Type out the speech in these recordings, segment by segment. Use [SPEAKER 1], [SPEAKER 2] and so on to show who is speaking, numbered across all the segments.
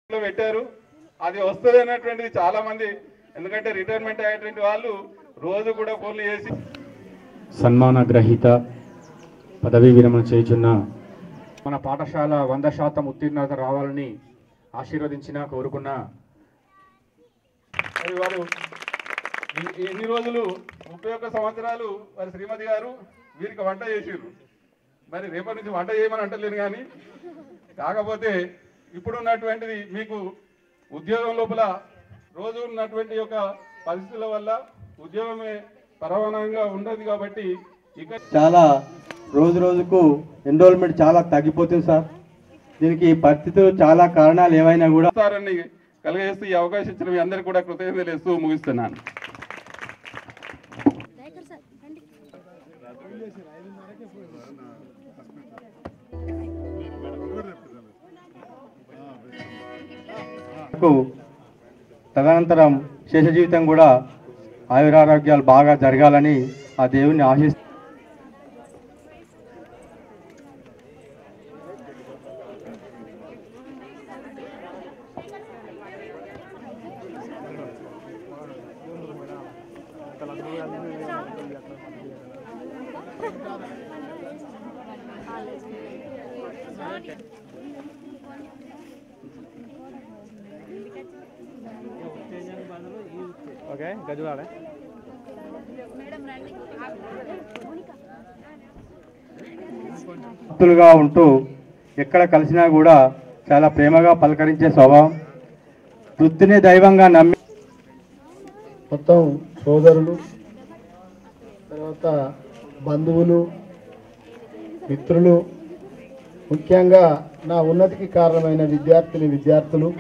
[SPEAKER 1] లో పెట్టారు అది వస్తుంది అన్నటువంటిది చాలా మంది ఎందుకంటే రిటైర్మెంట్ అయ్యేటువంటి వాళ్ళు రోజు కూడా ఫోన్లు చేసి
[SPEAKER 2] సన్మాన గ్రహీత పదవీ విరమణ చేయుచున్న
[SPEAKER 3] మన పాఠశాల వంద శాతం ఉత్తీర్ణత రావాలని ఆశీర్వదించిన కోరుకున్న
[SPEAKER 1] మరి వారు ఈ- ఈ ఇన్ని రోజులు ముప్పై ఒక్క సంవత్సరాలు వారి శ్రీమతి గారు వీరికి వంట చేసిర్రు మరి రేపటి నుంచి వంట చేయమని అంటలేను కానీ కాకపోతే ఇప్పుడు ఉన్నటువంటిది మీకు ఉద్యోగం లోపల రోజు ఉన్నటువంటి యొక్క పరిస్థితుల వల్ల ఉద్యోగమే పరవానంగా ఉండదు కాబట్టి ఇక
[SPEAKER 4] చాలా రోజు రోజుకు ఎన్రోల్మెంట్ చాలా తగ్గిపోతుంది సార్ దీనికి పరిస్థితులు చాలా కారణాలు ఏమైనా కూడా
[SPEAKER 1] సారాన్ని కలిగేస్తూ ఈ అవకాశం ఇచ్చిన మీ అందరికీ కూడా కృతజ్ఞతలు ఇస్తూ ముగిస్తున్నాను
[SPEAKER 4] కు తదనంతరం శేష జీవితం కూడా ఆయురారోగ్యాలు బాగా జరగాలని ఆ దేవుని ఆశిస్తూ
[SPEAKER 3] ఓకే గజవాడ
[SPEAKER 4] భక్తులుగా ఉంటూ ఎక్కడ కలిసినా కూడా చాలా ప్రేమగా పలకరించే స్వభావం వృత్తిని దైవంగా నమ్మి
[SPEAKER 5] మొత్తం సోదరులు తర్వాత బంధువులు మిత్రులు ముఖ్యంగా నా ఉన్నతికి కారణమైన విద్యార్థిని విద్యార్థులు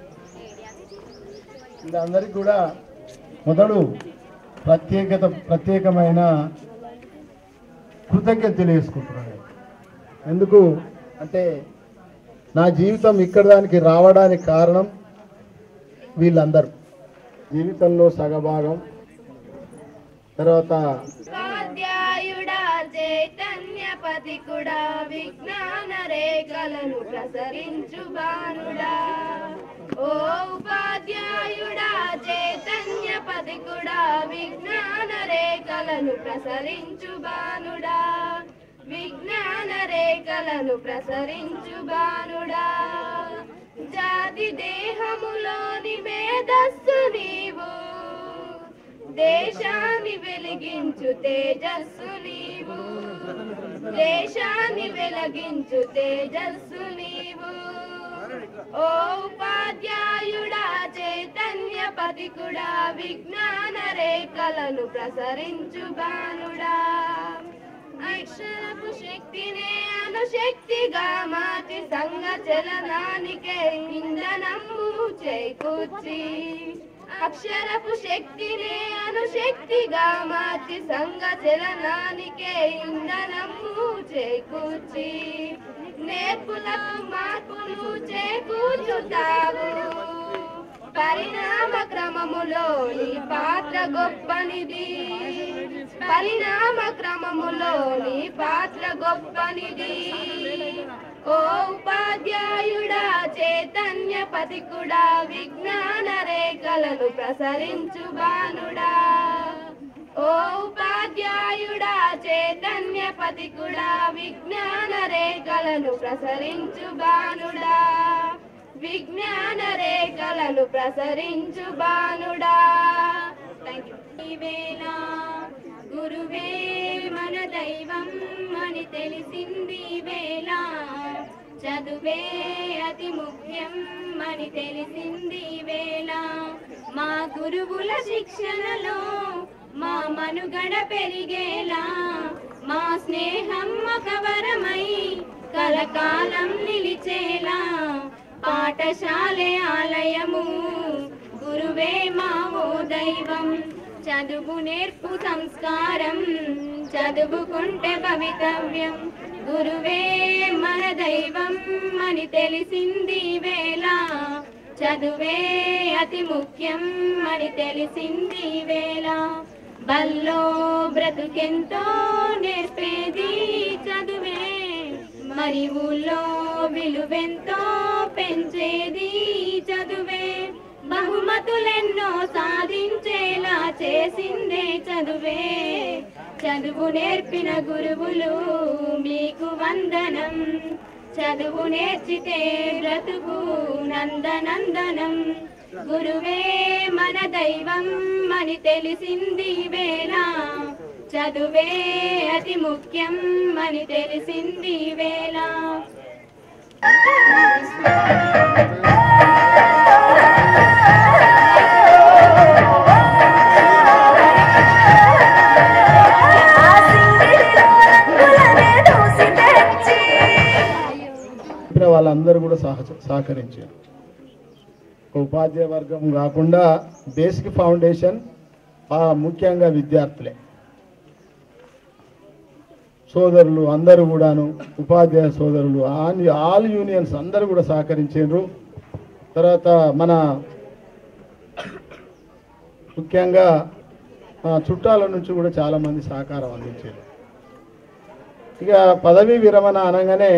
[SPEAKER 5] వీళ్ళందరికీ కూడా మొదలు ప్రత్యేకత ప్రత్యేకమైన కృతజ్ఞత తెలియజేసుకుంటున్నాను ఎందుకు అంటే నా జీవితం ఇక్కడ దానికి రావడానికి కారణం వీళ్ళందరూ జీవితంలో సగభాగం తర్వాత
[SPEAKER 6] ఉపాధ్యాయుడా చైతన్య పతికుడా విజ్ఞాన రేఖలను ప్రసరించు బానుడా ఓ ఉపాధ్యాయుడా చైతన్య పతికుడా విజ్ఞాన రేఖలను ప్రసరించు బానుడా విజ్ఞాన రేఖలను ప్రసరించు బానుడా జాతి దేహములోని మేధస్సు నీవు దేశాన్ని వెలిగించు తేజస్సు నీవు దేశాన్ని వెలిగించు తేజస్సు నీవు ఓ ఉపాధ్యాయుడా చైతన్య పతికుడా విజ్ఞాన రేఖలను ప్రసరించు బానుడా అక్షరపు శక్తినే అనుశక్తిగా మార్చి సంఘ చలనానికే ఇంధనము చేకూర్చి అక్షరపు శక్తినే అనుశక్తిగా మార్చి సంఘ చలనానికే ఇంధనము చేకూర్చి నేర్పులకు మార్పులు చేకూర్చుతావు పరిణామ క్రమములో నీ పాత్ర గొప్పనిది పరిణామ క్రమములో నీ పాత్ర గొప్పనిది ఓ ఉపాధ్యాయుడా చైతన్య పతికుడా విజ్ఞాన రేఖలను ప్రసరించు బానుడా ఓ ఉపాధ్యాయుడా చైతన్య పతికుడా విజ్ఞాన రేఖలను ప్రసరించు బానుడా విజ్ఞాన రేఖలను ప్రసరించు బానుడా ఈవేళ గురువే మన దైవం అని తెలిసింది వేళ చదువే అతి ముఖ్యం అని తెలిసింది వేళ మా గురువుల శిక్షణలో మా మనుగడ పెరిగేలా మా స్నేహం ఒక వరమై కలకాలం నిలిచేలా పాఠశాలే ఆలయము గురువే మా ఓ దైవం చదువు నేర్పు సంస్కారం చదువుకుంటే భవితవ్యం గురువే మన దైవం అని తెలిసింది వేళ చదువే అతి ముఖ్యం అని తెలిసింది వేళ బల్లో బ్రతుకెంతో నేర్పేది చదువే మరి ఊళ్ళో విలువెంతో పెంచేది బహుమతులెన్నో సాధించేలా చేసిందే చదువే చదువు నేర్పిన గురువులు మీకు వందనం చదువు నేర్చితే బ్రతుకు నందనందనం గురువే మన దైవం అని తెలిసింది వేళ చదువే అతి ముఖ్యం అని తెలిసింది వేళ
[SPEAKER 5] చెప్పిన వాళ్ళందరూ కూడా సహ సహకరించారు ఒక ఉపాధ్యాయ వర్గం కాకుండా బేసిక్ ఫౌండేషన్ ఆ ముఖ్యంగా విద్యార్థులే సోదరులు అందరూ కూడాను ఉపాధ్యాయ సోదరులు ఆల్ ఆల్ యూనియన్స్ అందరూ కూడా సహకరించారు తర్వాత మన ముఖ్యంగా ఆ, చుట్టాల నుంచి కూడా చాలామంది సహకారం అందించారు ఇక పదవీ విరమణ అనగానే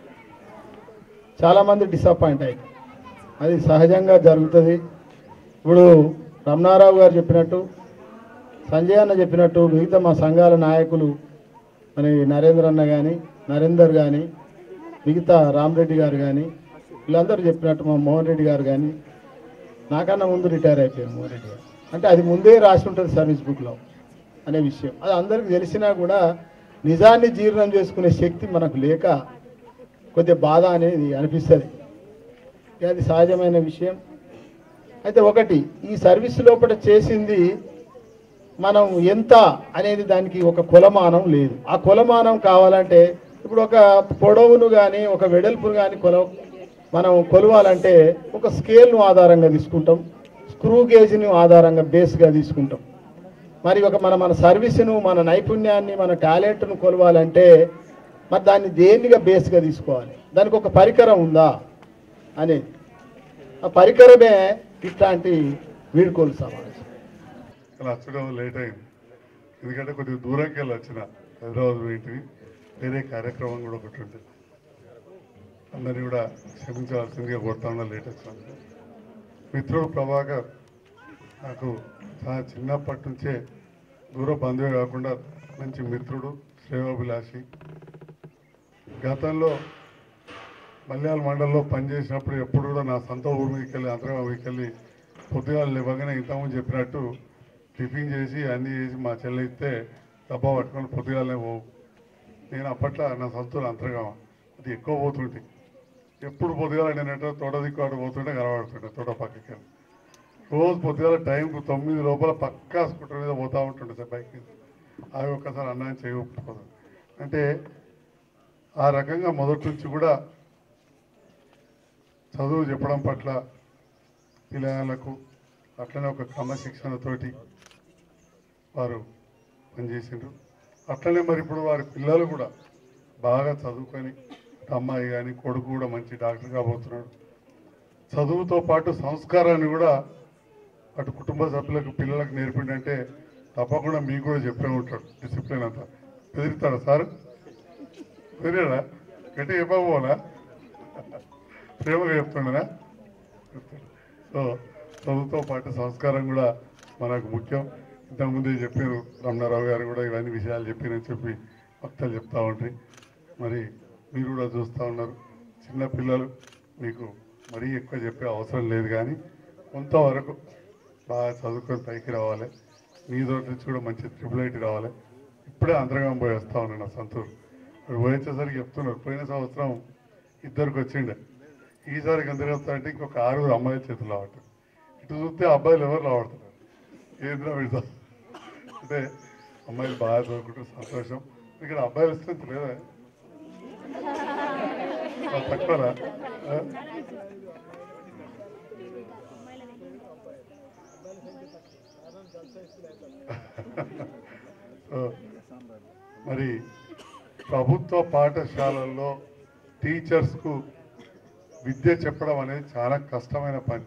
[SPEAKER 5] చాలామంది డిసప్పాయింట్ అయ్యారు అది సహజంగా జరుగుతుంది ఇప్పుడు రమణారావు గారు చెప్పినట్టు సంజయ్ అన్న చెప్పినట్టు మిగతా మా సంఘాల నాయకులు మరి నరేంద్ర అన్న కానీ నరేందర్ కానీ మిగతా రామరెడ్డి గారు కానీ వీళ్ళందరూ చెప్పినట్టు మా మోహన్ రెడ్డి గారు కానీ నాకన్నా ముందు రిటైర్ అయిపోయారు మోహన్ రెడ్డి గారు అంటే అది ముందే రాసి ఉంటుంది సర్వీస్ బుక్లో అనే విషయం అది అందరికీ తెలిసినా కూడా నిజాన్ని జీర్ణం చేసుకునే శక్తి మనకు లేక కొద్దిగా బాధ అనేది అనిపిస్తుంది ఇక అది సహజమైన విషయం అయితే ఒకటి ఈ సర్వీస్ లోపల చేసింది మనం ఎంత అనేది దానికి ఒక కులమానం లేదు ఆ కులమానం కావాలంటే ఇప్పుడు ఒక పొడవును కానీ ఒక వెడల్పును కానీ కొల మనం కొలవాలంటే ఒక స్కేల్ను ఆధారంగా తీసుకుంటాం స్క్రూ గేజ్ను ఆధారంగా బేస్గా తీసుకుంటాం మరి ఒక మన మన సర్వీస్ను మన నైపుణ్యాన్ని మన టాలెంట్ను కొలవాలంటే మరి దాన్ని దేనిగా బేస్గా తీసుకోవాలి దానికి ఒక పరికరం ఉందా అనేది ఆ పరికరమే ఇట్లాంటి వీడుకోలు సమావేశం
[SPEAKER 7] ఇలా వచ్చడం లేట్ అయింది ఎందుకంటే కొద్దిగా దూరంకి వెళ్ళి వచ్చిన హైదరాబాద్ పోయింటివి వేరే కార్యక్రమం కూడా ఒకటి ఉంటుంది అందరినీ కూడా క్షమించవలసిందిగా కోరుతా ఉన్నా లేట్ వచ్చిన మిత్రుడు ప్రభాకర్ నాకు చాలా చిన్నప్పటి నుంచే దూర బంధువే కాకుండా మంచి మిత్రుడు శ్రేయోభిలాషి గతంలో మలయాళ మండలంలో పనిచేసినప్పుడు ఎప్పుడు కూడా నా సొంత ఊరు మీదకి వెళ్ళి అంతర్గా మీదకి వెళ్ళి పొద్దుగాలు లేవగానే ఇంతకుముందు చెప్పినట్టు టిఫిన్ చేసి అన్నీ చేసి మా చెల్లి ఇస్తే డబ్బా పట్టుకొని పొద్దుగాలనే పోవు నేను అప్పట్లో నా సొంత ఊరు అంతర్గా అది ఎక్కువ పోతుంటే ఎప్పుడు పొద్దుగాల నేనంటే తోట దిక్కు అటు పోతుంటే కనబడుతుంటే తోట పక్కకి వెళ్ళి రోజు పొద్దుగాల టైంకు తొమ్మిది లోపల పక్కా స్కూటర్ మీద పోతూ ఉంటుండే సార్ బైక్ మీద అవి ఒక్కసారి అన్నం చేయకపోదు అంటే ఆ రకంగా మొదటి నుంచి కూడా చదువు చెప్పడం పట్ల పిల్లలకు అట్లనే ఒక క్రమశిక్షణతోటి వారు పనిచేసిండ్రు అట్లనే మరి ఇప్పుడు వారి పిల్లలు కూడా బాగా చదువుకొని అమ్మాయి కానీ కొడుకు కూడా మంచి డాక్టర్ కాబోతున్నాడు చదువుతో పాటు సంస్కారాన్ని కూడా అటు కుటుంబ సభ్యులకు పిల్లలకు నేర్పిండంటే తప్పకుండా మీకు కూడా చెప్పే ఉంటాడు డిసిప్లిన్ అంతా బెదిరిస్తాడా సార్ బెదిరాడా గట్టి చెప్పకపోనా ప్రేమగా చెప్తుండనా సో చదువుతో పాటు సంస్కారం కూడా మనకు ముఖ్యం ఇంతకుముందే చెప్పారు రమణారావు గారు కూడా ఇవన్నీ విషయాలు చెప్పినని చెప్పి వక్తలు చెప్తా ఉంటాయి మరి మీరు కూడా చూస్తూ ఉన్నారు చిన్న పిల్లలు మీకు మరీ ఎక్కువ చెప్పే అవసరం లేదు కానీ కొంతవరకు బాగా చదువుకొని పైకి రావాలి మీ తోటి నుంచి కూడా మంచి ట్రిపుల్ ఐటీ రావాలి ఇప్పుడే అంతర్గం పోయి వస్తా ఉన్నాను నా సొంతూరు అక్కడ పోయి వచ్చేసరికి చెప్తున్నారు పోయిన సంవత్సరం ఇద్దరికి వచ్చిండే ఈసారికి ఎంత చెప్తా అంటే ఇంకొక ఆరుగురు అమ్మాయిల చేతులు రావటం ఇటు చూస్తే అబ్బాయిలు ఎవరు రావడుతున్నారు ఏంద్రా పెడతా అంటే అమ్మాయిలు బాగా చదువుకుంటారు సంతోషం ఇక్కడ అబ్బాయిలు వస్తే లేదా ఆ, తక్కువనా ఆ? సో, మరి ప్రభుత్వ పాఠశాలల్లో టీచర్స్కు విద్య చెప్పడం అనేది చాలా కష్టమైన పని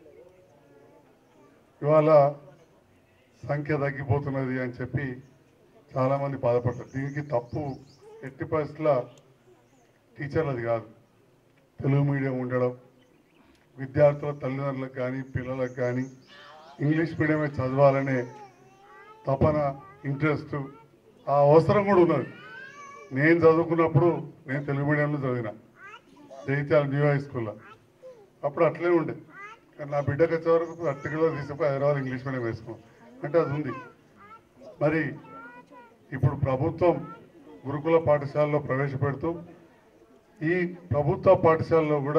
[SPEAKER 7] ఇవాళ సంఖ్య తగ్గిపోతున్నది అని చెప్పి చాలామంది బాధపడతారు దీనికి తప్పు ఎట్టి పరిస్థితుల టీచర్లది కాదు తెలుగు మీడియం ఉండడం విద్యార్థుల తల్లిదండ్రులకు కానీ పిల్లలకు కానీ ఇంగ్లీష్ మీడియమే చదవాలనే తపన ఇంట్రెస్ట్ ఆ అవసరం కూడా ఉన్నది నేను చదువుకున్నప్పుడు నేను తెలుగు మీడియంలో చదివిన జైత్యాల న్యూ హై స్కూల్లో అప్పుడు అట్లే ఉండే కానీ నా బిడ్డకి వచ్చే వరకు పర్టికులర్ తీసుకుపోయి హైదరాబాద్ ఇంగ్లీష్ మీడియం వేసుకున్నాం అంటే అది ఉంది మరి ఇప్పుడు ప్రభుత్వం గురుకుల పాఠశాలలో ప్రవేశపెడుతూ ఈ ప్రభుత్వ పాఠశాలలో కూడా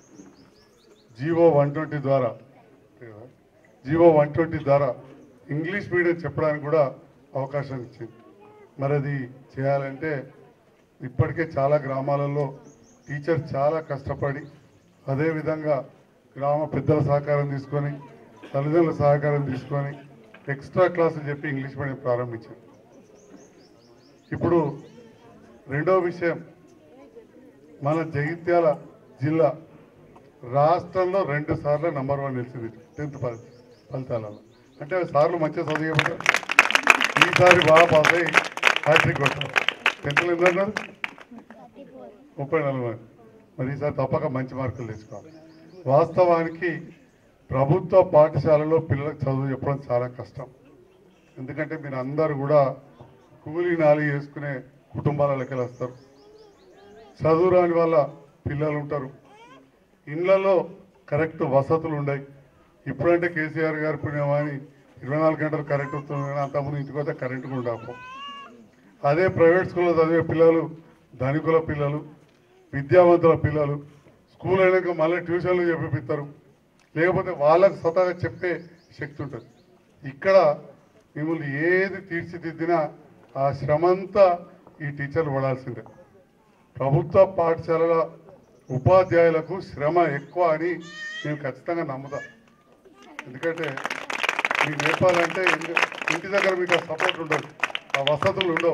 [SPEAKER 7] జీవో వన్ ట్వంటీ ద్వారా జీవో వన్ ట్వంటీ ద్వారా ఇంగ్లీష్ మీడియం చెప్పడానికి కూడా అవకాశం ఇచ్చింది మరి అది చేయాలంటే ఇప్పటికే చాలా గ్రామాలలో టీచర్ చాలా కష్టపడి అదేవిధంగా గ్రామ పెద్దల సహకారం తీసుకొని తల్లిదండ్రుల సహకారం తీసుకొని ఎక్స్ట్రా క్లాసులు చెప్పి ఇంగ్లీష్ మీడియం ప్రారంభించారు ఇప్పుడు రెండో విషయం మన జగిత్యాల జిల్లా రాష్ట్రంలో రెండు సార్లు నంబర్ వన్ నిలిచింది టెన్త్ ఫలితాలలో అంటే సార్లు మంచిగా చదివేవారు ఈసారి బాగా పాస్ అయ్యి హ్యాట్రిక్ కొట్టారు టెన్త్లో ఎంత అన్నారు ముప్పై నాలుగు మంది మరి ఈసారి తప్పక మంచి మార్కులు తెచ్చుకోవాలి వాస్తవానికి ప్రభుత్వ పాఠశాలలో పిల్లలకు చదువు చెప్పడం చాలా కష్టం ఎందుకంటే మీరు అందరు కూడా కూలీ నాలి చేసుకునే కుటుంబాలకి వస్తారు చదువు రాని వాళ్ళ పిల్లలు ఉంటారు ఇళ్లలో కరెక్ట్ వసతులు ఉండయి ఇప్పుడంటే కేసీఆర్ గారి పుణ్యమాని ఇరవై నాలుగు గంటలు కరెంట్ వస్తుంది కానీ అంతకుముందు ఇంటికి వస్తే కరెంటు కూడా ఉండకపో అదే ప్రైవేట్ స్కూల్లో చదివే పిల్లలు ధనికుల పిల్లలు విద్యావంతుల పిల్లలు స్కూల్ అయినాక మళ్ళీ ట్యూషన్లు చెప్పిస్తారు లేకపోతే వాళ్ళకు స్వతహాగా చెప్పే శక్తి ఉంటుంది ఇక్కడ మిమ్మల్ని ఏది తీర్చిదిద్దినా ఆ శ్రమంతా ఈ టీచర్లు పడాల్సిందే ప్రభుత్వ పాఠశాలల ఉపాధ్యాయులకు శ్రమ ఎక్కువ అని నేను ఖచ్చితంగా నమ్ముతా ఎందుకంటే మీకు నేర్పాలంటే ఇంటి ఇంటి దగ్గర మీకు ఆ సపోర్ట్ ఉండదు ఆ వసతులు ఉండవు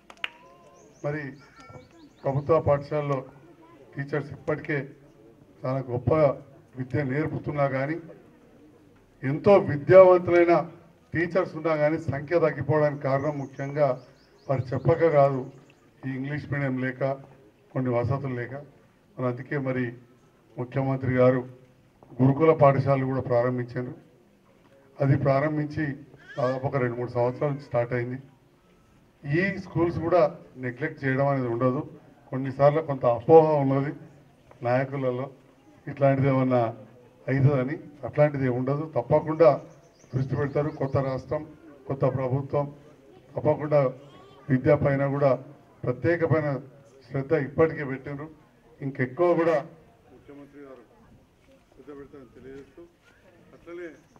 [SPEAKER 7] మరి ప్రభుత్వ పాఠశాలలో టీచర్స్ ఇప్పటికే చాలా గొప్ప విద్య నేర్పుతున్నా కానీ ఎంతో విద్యావంతులైన టీచర్స్ ఉన్నా కానీ సంఖ్య తగ్గిపోవడానికి కారణం ముఖ్యంగా వారు చెప్పక కాదు ఈ ఇంగ్లీష్ మీడియం లేక కొన్ని వసతులు లేక మరి అందుకే మరి ముఖ్యమంత్రి గారు గురుకుల పాఠశాలలు కూడా ప్రారంభించారు అది ప్రారంభించి దాదాపు ఒక రెండు మూడు సంవత్సరాల నుంచి స్టార్ట్ అయింది ఈ స్కూల్స్ కూడా నెగ్లెక్ట్ చేయడం అనేది ఉండదు కొన్నిసార్లు కొంత అపోహ ఉన్నది నాయకులలో ఇట్లాంటిది ఏమన్నా అవుతుందని అట్లాంటిది ఏమి ఉండదు తప్పకుండా దృష్టి పెడతారు కొత్త రాష్ట్రం కొత్త ప్రభుత్వం తప్పకుండా విద్య పైన కూడా ప్రత్యేకమైన శ్రద్ధ ఇప్పటికే పెట్టినారు ఇంకెక్కువ కూడా ముఖ్యమంత్రి గారు శ్రద్ధ పెడతారని తెలియజేస్తూ అట్లనే